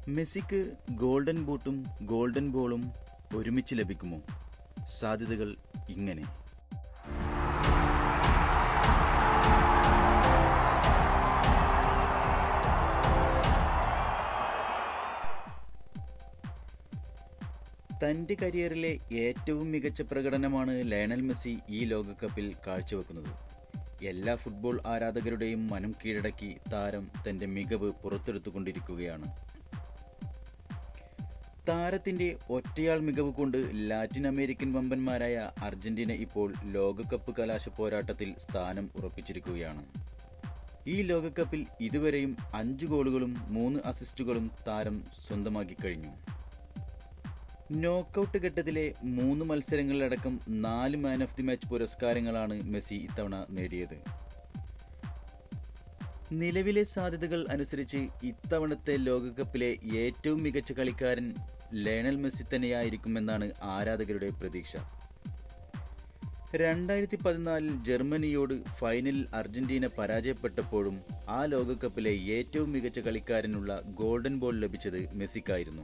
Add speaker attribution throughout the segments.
Speaker 1: മെസ്സിക്ക് golden ബൂട്ടും golden ബോളും ഒരുമിച്ച് ലഭിക്കുമോ സാധ്യതകൾ ഇങ്ങനെ തൻ്റെ കരിയറിലെ ഏറ്റവും മികച്ച പ്രകടനമാണ് ലയണൽ മെസ്സി ഈ ലോകകപ്പിൽ കാഴ്ചവെക്കുന്നത് എല്ലാ ഫുട്ബോൾ ആരാധകരുടെയും മനം കീഴടക്കി താരം തൻ്റെ മികവ് പുറത്തെടുത്തുകൊണ്ടിരിക്കുകയാണ് താരത്തിന്റെ ഒറ്റയാൾ മികവ് കൊണ്ട് ലാറ്റിൻ അമേരിക്കൻ വമ്പന്മാരായ അർജന്റീന ഇപ്പോൾ ലോകകപ്പ് കലാശ പോരാട്ടത്തിൽ സ്ഥാനം ഉറപ്പിച്ചിരിക്കുകയാണ് ഈ ലോകകപ്പിൽ ഇതുവരെയും അഞ്ച് ഗോളുകളും മൂന്ന് അസിസ്റ്റുകളും താരം സ്വന്തമാക്കി കഴിഞ്ഞു നോക്കൌട്ട് ഘട്ടത്തിലെ മൂന്ന് മത്സരങ്ങളിലടക്കം നാല് മാൻ ഓഫ് ദി മാച്ച് പുരസ്കാരങ്ങളാണ് മെസ്സി ഇത്തവണ നേടിയത് നിലവിലെ സാധ്യതകൾ അനുസരിച്ച് ഇത്തവണത്തെ ലോകകപ്പിലെ ഏറ്റവും മികച്ച കളിക്കാരൻ ലയണൽ മെസ്സി തന്നെയായിരിക്കുമെന്നാണ് ആരാധകരുടെ പ്രതീക്ഷ രണ്ടായിരത്തി പതിനാലിൽ ജർമ്മനിയോട് ഫൈനലിൽ അർജന്റീന പരാജയപ്പെട്ടപ്പോഴും ആ ലോകകപ്പിലെ ഏറ്റവും മികച്ച കളിക്കാരനുള്ള ഗോൾഡൻ ബോൾ ലഭിച്ചത് മെസ്സിക്കായിരുന്നു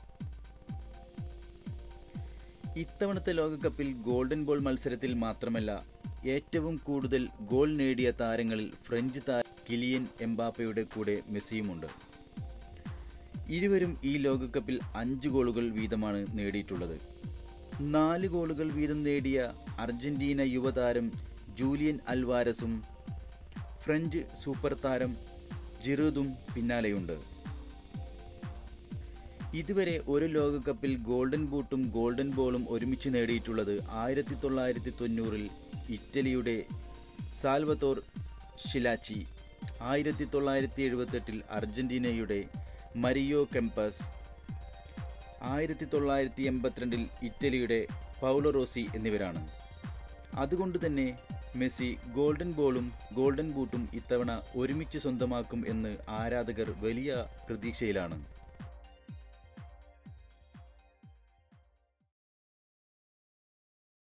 Speaker 1: ഇത്തവണത്തെ ലോകകപ്പിൽ ഗോൾഡൻ ബോൾ മത്സരത്തിൽ മാത്രമല്ല ഏറ്റവും കൂടുതൽ ഗോൾ നേടിയ താരങ്ങളിൽ ഫ്രഞ്ച് താരം കിലിയൻ എംബാപ്പയുടെ കൂടെ മെസ്സിയുമുണ്ട് ഇരുവരും ഈ ലോകകപ്പിൽ അഞ്ച് ഗോളുകൾ വീതമാണ് നേടിയിട്ടുള്ളത് നാല് ഗോളുകൾ വീതം നേടിയ അർജന്റീന യുവതാരം ജൂലിയൻ അൽവാരസും ഫ്രഞ്ച് സൂപ്പർ താരം ജിറുദും പിന്നാലെയുണ്ട് ഇതുവരെ ഒരു ലോകകപ്പിൽ ഗോൾഡൻ ബൂട്ടും ഗോൾഡൻ ബോളും ഒരുമിച്ച് നേടിയിട്ടുള്ളത് ആയിരത്തി തൊള്ളായിരത്തി തൊണ്ണൂറിൽ ഇറ്റലിയുടെ സാൽവത്തോർ ഷിലാച്ചി ആയിരത്തി തൊള്ളായിരത്തി എഴുപത്തെട്ടിൽ അർജന്റീനയുടെ മരിയോ കെമ്പസ് ആയിരത്തി തൊള്ളായിരത്തി എൺപത്തിരണ്ടിൽ ഇറ്റലിയുടെ പൗലോ റോസി എന്നിവരാണ് അതുകൊണ്ട് തന്നെ മെസ്സി ഗോൾഡൻ ബോളും ഗോൾഡൻ ബൂട്ടും ഇത്തവണ ഒരുമിച്ച് സ്വന്തമാക്കും എന്ന് ആരാധകർ വലിയ പ്രതീക്ഷയിലാണ്